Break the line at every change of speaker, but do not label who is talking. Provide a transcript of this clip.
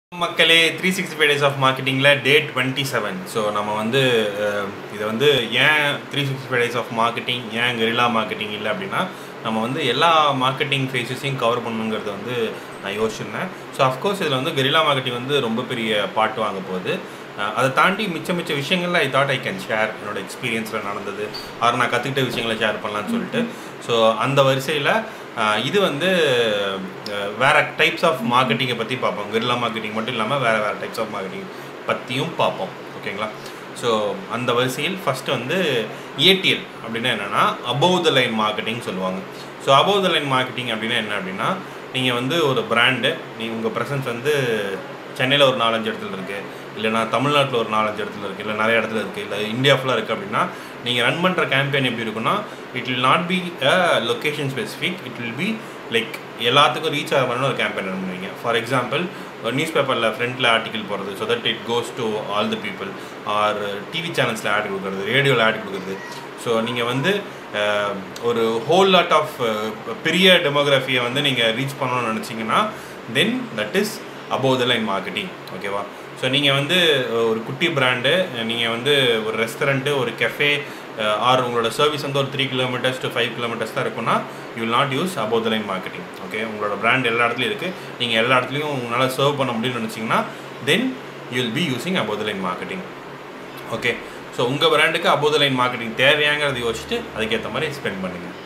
மக்களே three sixty five days of மார்க்கெட்டிங்கில் day twenty seven so நம்ம வந்து அஹ், இதை வந்து ஏன் three sixty five days of marketing ஏன் கெரிலா மார்க்கெட்டிங் இல்லை அப்படின்னா நம்ம வந்து எல்லா மார்க்கெட்டிங் ஃபேஸஸையும் கவர் பண்ணணுங்கிறது வந்து நான் யோசிச்சிருந்தேன் ஸோ அஃப்கோர்ஸ் இதில் வந்து கெரிலா மார்க்கெட்டிங் வந்து ரொம்ப பெரிய பாட்டு வாங்க போகுது அஹ், அதை தாண்டி மிச்ச மிச்ச விஷயங்கள்ல I thought I can share என்னோட எக்ஸ்பீரியன்ஸில் நடந்தது ஆர் நான் கற்றுக்கிட்ட விஷயங்களை ஷேர் பண்ணலாம்னு சொல்லிட்டு ஸோ அந்த வரிசையில் இது வந்து அஹ், வேற டைப்ஸ் ஆஃப் மார்க்கெட்டிங்கை பற்றி பார்ப்போம் கெரில்லா மார்க்கெட்டிங் மட்டும் இல்லாமல் வேறு வேறு டைப்ஸ் ஆஃப் மார்க்கெட்டிங் பற்றியும் பார்ப்போம் ஓகேங்களா ஸோ அந்த வரிசையில் ஃபஸ்ட்டு வந்து ஏடிஎல் அப்படின்னா என்னென்னா அபவ் த லைன் மார்க்கெட்டிங் சொல்லுவாங்க so above the line marketing அப்படின்னா என்ன அப்படின்னா நீங்கள் வந்து ஒரு பிராண்டு நீ உங்கள் ப்ரெசன்ஸ் வந்து சென்னையில் ஒரு நாலஞ்சு இடத்துல இருக்குது இல்லைனா தமிழ்நாட்டில் ஒரு நாலஞ்சு இடத்துல இருக்குது இல்லை நிறைய இடத்துல இருக்குது இல்லை இந்தியா ஃபுல்லாக இருக்குது அப்படின்னா நீங்கள் ரன் பண்ணுற கேம்பெயின் எப்படி இருக்குன்னா it will not be a location specific it will be like எல்லாத்துக்கும் ரீச் ஆகிற மாதிரி ஒரு கேம்பெயின் ரன் பண்ணுவீங்க ஃபார் எக்ஸாம்பிள் நியூஸ் பேப்பரில் ஃப்ரண்ட்டில் ஆர்டிக்கல் போடுறது so that it goes to all the people or TV சேனல்ஸில் ஆட் கொடுக்குறது ரேடியோவில் ஆட் கொடுக்குறது ஸோ நீங்கள் வந்து அஹ், ஒரு ஹோல் லாட் ஆஃப் பெரிய டெமோகிராஃபியை வந்து நீங்கள் ரீச் பண்ணணும்னு நினச்சிங்கன்னா then that is above the line marketing ஓகேவா ஸோ நீங்கள் வந்து அஹ், ஒரு குட்டி பிராண்டு நீங்கள் வந்து ஒரு ரெஸ்டாரண்ட்டு ஒரு கெஃபே ஆர் உங்களோட சர்வீஸ் வந்து ஒரு three kilometres to five kilometres தான் இருக்குன்னா you will not use above the line marketing okay உங்களோட பிராண்ட் எல்லா இடத்துலையும் இருக்குது நீங்கள் எல்லா இடத்துலையும் உங்களால் சர்வ் பண்ண முடியும்னு நினச்சிங்கன்னா then you will be using above the line marketing okay so உங்கள் பிராண்டுக்கு அபோவ் த லைன் மார்க்கெட்டிங் தேவையாங்கிறத யோசிச்சுட்டு அதுக்கேற்ற மாதிரி ஸ்பெண்ட் பண்ணுங்கள்